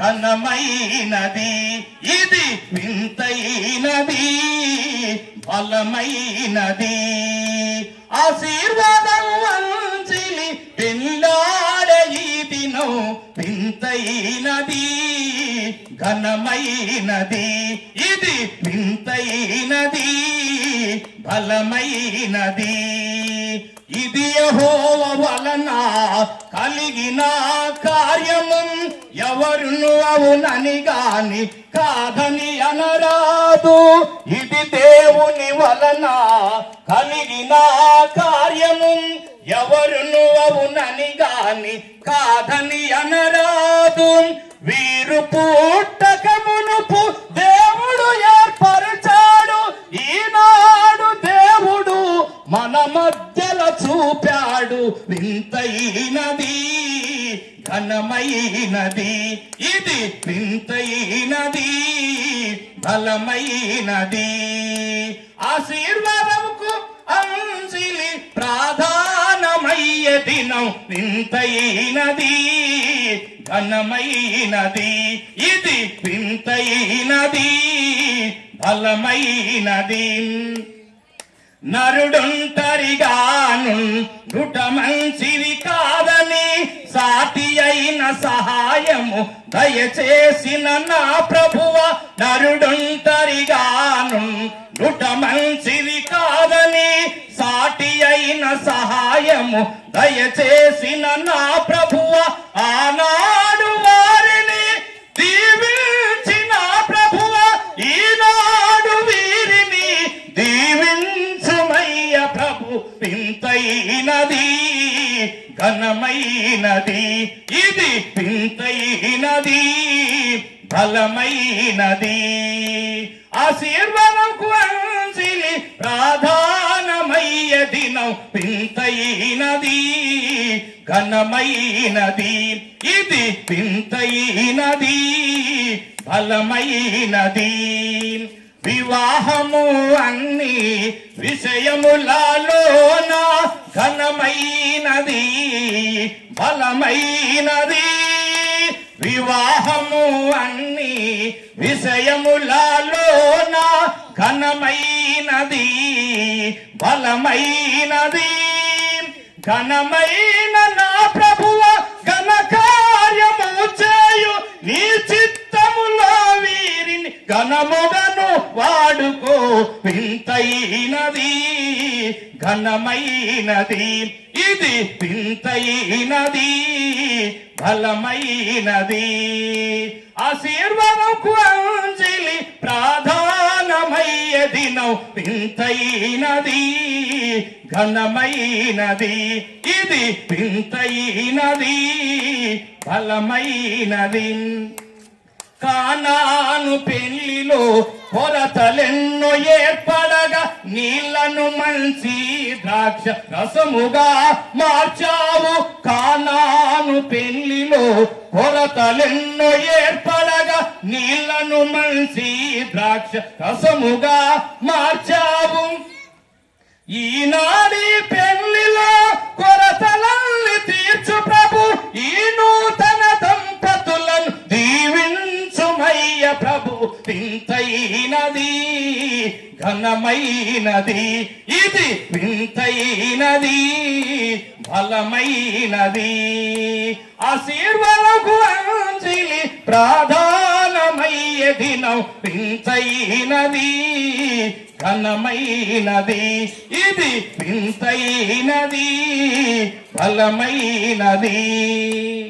ఘనమైనది ఇది వింతైనది బలమైనది ఆశీర్వాదం వంచిలి పెళ్ళాడే ఈ దినం వింతైనది ఘనమైనది ఇది వింతైనది బలమైనది ఇది యెహోవ వలన కలిగిన కార్యము ఎవరును అవునని గాని కాదని అనరాదు ఇది దేవుని వలన కలిగిన కార్యము ఎవరును అవునని గాని కాదని అనరాదు వీరు పుట్టక మునుపు దేవుడు ఏర్పరిచాడు ఈనాడు దేవుడు మన మధ్యలో చూపాడు వింతైనది ఘనమైనది ఇది వింతైనది బలమైనది ఆశీర్వాదముకు అంశిలి ప్రాధానమయ్య దినం వింతైనది ఘనమైనది ఇది వింతైనది బలమైనది నరుడుంటరిగాను గుట మంచిది కాదని సాటి అయిన సహాయము దయచేసిన నా ప్రభువ నరుడుంటరిగాను గుట మంచిది కాదని సాటి అయిన సహాయము దయచేసిన నా ప్రభువ ఆనాడు వారిని దీవించిన ప్రభువ ఈనాడు వీరిని దీవించుమయ్య ప్రభు వింతైనది ఘనమైనది ఇది వింతైనది బలమైనది ఆశీర్వాదకు అంశిలి ప్రాధానమయ్య దినం వింతైనది ఘనమైనది ఇది వింతైనది బలమైనది వివాహము అన్ని విషయములలోన ఘనమైనది బలమైనది వివాహము అన్ని విషయములలోన ఘనమైనది బలమైనది ఘనమైన నా ప్రభువ ఘన కార్యము చేయు నీ చిత్తములో వీరిని ఘనముగను వాడుకో వింతైనది ఘనమైనది ఇది వింతైనది బలమైనది ఆశీర్వాదకు అంజలి ప్రాధానమయ్య దినం వింతైనది ఘనమైనది ఇది వింతైనది బలమైనది కానాను పెళ్లిలో కొరతలెన్నో ఏర్పడగా నీళ్లను మంచి ద్రాక్ష రసముగా మార్చావు కానాను పెళ్లిలో కొరతలెన్నో ఏర్పడగా నీళ్లను మంచి ద్రాక్ష రసముగా మార్చావు ఈనాడి పెళ్లిలో కొరతలల్ని తీర్చు ప్రభు ఈ నూతన దంపతులను దీవించుమయ్య ప్రభు వింతైనది ఘనమైనది ఇది వింతైనది బలమైనది ఆశీర్వాదకు అంజలి ప్రాధానమయ్య దినం వింతైనది ఘనమైనది ఇది వింతైనది బలమైనది